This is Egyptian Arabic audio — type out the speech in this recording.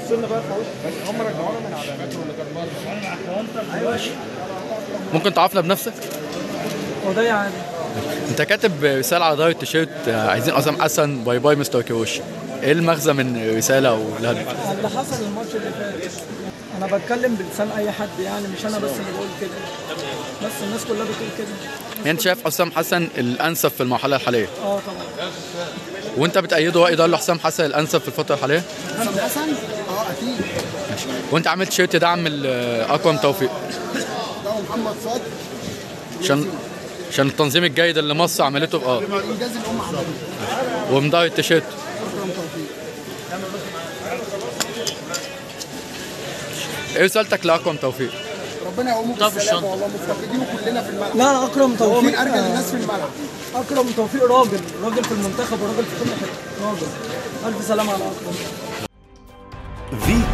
وصلنا بقى في وش هم رجعونا من على المترو اللي كان بره ممكن تعرفنا بنفسك وده يعني انت كاتب رساله على ظهر التيشيرت آه، عايزين حسام حسن باي باي مستر كيروش ايه المغزى من رساله او الهدف اللي حصل الماتش اللي فات انا بتكلم بلسان اي حد يعني مش انا بس اللي بقول كده بس الناس كلها بتقول كده يعني انت شايف حسام حسن الانسب في المرحله الحاليه اه طبعا وانت بتأيده راي ده اللي حسام حسن الانسب في الفتره الحاليه حسام حسن اه اكيد وانت عامل تيشيرت دعم ال- اكرم توفيق ده محمد صاد عشان عشان التنظيم الجيد اللي مصر عملته اه الانجاز اللي هم عملوه ومدار التيشيرت اكرم توفيق ايه رسالتك لاكرم توفيق ربنا يقومه بالسلامه والله مفتقدينه كلنا في الملعب لا لا اكرم توفيق هو من ارجل آه، الناس في الملعب اكرم توفيق راجل راجل في المنتخب وراجل في كل حته راجل الف سلامه على اكرم فيتو